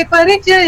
ಪರಿಚಯ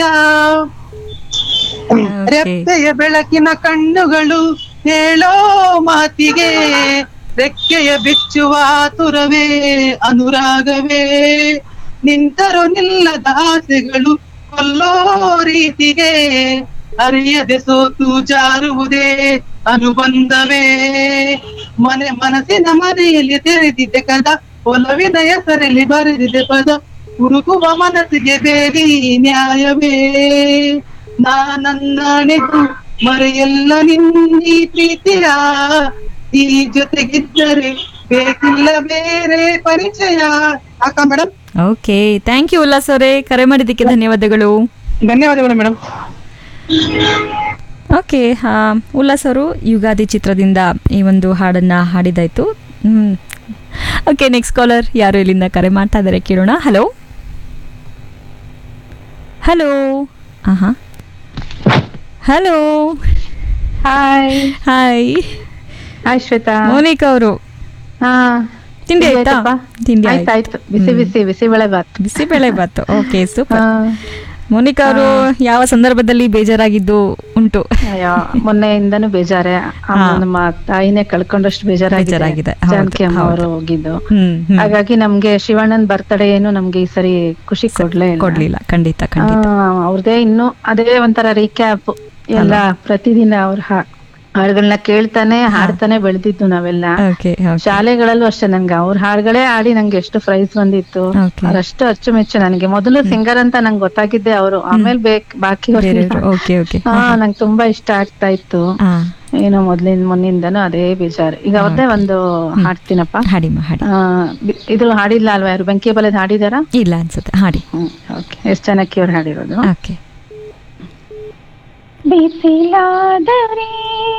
ರೆಪ್ಪೆಯ ಬೆಳಕಿನ ಕಣ್ಣುಗಳು ಹೇಳೋ ಮಾತಿಗೆ ರೆಕ್ಕೆಯ ಬಿಚ್ಚುವ ಆತುರವೇ ಅನುರಾಗವೇ ನಿಂತರು ನಿಲ್ಲದ ಆಸೆಗಳು ಕೊಲ್ಲೋ ರೀತಿಗೆ ಅರಿಯದೆ ಸೋತು ಜಾರುವುದೇ ಅನುಬಂಧವೇ ಮನೆ ಮನಸ್ಸಿನ ಮನೆಯಲ್ಲಿ ತೆರೆದಿದೆ ಕದ ಒಲವಿನ ಹೆಸರಲ್ಲಿ ಬರೆದಿದೆ ಪದ ಹುಡುಕುವ ಮನಸ್ಸಿಗೆ ಬೇಡಿ ನ್ಯಾಯವೇ ನಾನನ್ನಾಣೆದು ಮರೆಯಲ್ಲ ನಿನ್ನೀ ಪ್ರೀತಿಯ ಈ ಜೊತೆಗಿದ್ದರೆ ಬೇಕಿಲ್ಲ ಬೇರೆ ಪರಿಚಯ ಅಕ್ಕ madam okay thank you Ullas ಅವರೇ ಕರೆ ಮಾಡಿದ್ದಕ್ಕೆ ಧನ್ಯವಾದಗಳು ಧನ್ಯವಾದಗಳು ಮೇಡಮ್ ಓಕೆ ಉಲ್ಲಾಸ್ ಅವರು ಯುಗಾದಿ ಚಿತ್ರದಿಂದ ಈ ಒಂದು ಹಾಡನ್ನ ಹಾಡಿದಾಯ್ತು ಹ್ಮ್ ಓಕೆ ನೆಕ್ಸ್ಟ್ ಕಾಲರ್ ಯಾರು ಇಲ್ಲಿಂದ ಕರೆ ಮಾಡ್ತಾ ಇದ್ದಾರೆ ಕೇಳೋಣ ಹಲೋ ಹಲೋ ಆಹಾ hello hi hi hi Shweta Monica ಅವರು ಹಾ ತಿಂಡಿ ಆಯ್ತಾ ಆಯ್ತಪ್ಪ? ತಿಂಡಿ ಆಯ್ತು ಆಯ್ತು ಆಯ್ತು ಬಿಸಿ ಬಿಸಿ ಬಿಸಿಬೇಳೆ ಬಾತ್ ಬಿಸಿಬೇಳೆ ಬಾತು ಓಕೆ ಸೂಪರ್ ಹಾ. ಮೋನಿಕಾ ಅವರು ಯಾವ ಸಂದರ್ಭದಲ್ಲಿ ಬೇಜಾರಾಗಿದ್ದು ಉಂಟು ಅಯ್ಯೋ ಮೊನ್ನೆಯಿಂದನೂ ಬೇಜಾರೆ ಆ, ಹಾ. ನಮ್ಮ ತಾಯಿನೇ ಕಳ್ಕೊಂಡಷ್ಟು ಬೇಜಾರಾಗಿದೆ ಬೇಜಾರಾಗಿದೆ. ಹೌದು, ಜಾನಕಿ ಅಮ್ಮ ಅವರು ಹೌದು. ಹೋಗಿದ್ದು ಹ್ಮ್ ಹ್ಮ್. ಹಾಗಾಗಿ ನಮ್ಗೆ ಶಿವಣ್ಣನ್ ಬರ್ತಡೇ ಏನು ನಮ್ಗೆ ಈ ಸರಿ ಖುಷಿ ಕೊಡ್ಲೇ ಇಲ್ಲ ಕೊಡ್ಲಿಲ್ಲ ಖಂಡಿತ ಖಂಡಿತ ಆ, ಅವ್ರದೇ ಇನ್ನು ಅದೇ ಒಂಥರ ರೀಕ್ಯಾಪ್ ಎಲ್ಲ ಪ್ರತಿದಿನ ಅವ್ರ ಹಾ- ಹಾಡುಗಳನ್ನ ಕೇಳ್ತಾನೆ ಹಾಡ್ತಾನೆ ಬೆಳೆದಿದ್ದು ನಾವೆಲ್ಲ ಓಕೆ ಶಾಲೆಗಳಲ್ಲೂ ಅಷ್ಟೇ ನಂಗೆ ಅವ್ರ ಹಾಡುಗಳೇ ಹಾಡಿ ನಂಗೆ ಎಷ್ಟು ಪ್ರೈಸ್ ಬಂದಿತ್ತು Okay. ಅವರಷ್ಟು ಅಚ್ಚುಮೆಚ್ಚು ನನಗೆ ಮೊದಲು ಸಿಂಗರ್ ಅಂತ ನಂಗೆ ಗೊತ್ತಾಗಿದ್ದೆ ಅವರು ಆಮೇಲೆ ಬೇಕ್ ಬಾಕಿ ಬೇರೆಯವರು ಓಕೆ ಓಕೆ ಹಾ ನಂಗೆ ತುಂಬಾ ಇಷ್ಟ ಆಗ್ತಾ ಇತ್ತು ಹಾ ಏನೋ ಮೊದ್ಲಿನ ಮೊನ್ನಿಂದನೂ ಅದೇ ಬೇಜಾರು ಈಗ ಅವ್ರದ್ದೇ ಒಂದು ಹಾಡ್ತೀನಪ್ಪ ಹಾಡಿಮ್ಮ ಹಾಡಿ ಆ, ಬಿ- ಇದು ಹಾಡಿಲ್ಲ ಅಲ್ವಾ ಯಾರು ಬೆಂಕಿ ಬಲದ ಹಾಡಿದಾರ ಇಲ್ಲ ಅನ್ಸುತ್ತೆ ಹಾಡಿ ಹ್ಮ್ ಓಕೆ ಎಷ್ಟ್ ಜನಕ್ಕೆ ಅವ್ರು ಹಾಡಿರೋದು ಓಕೆ ಬಿಸಿಲಾದರೆ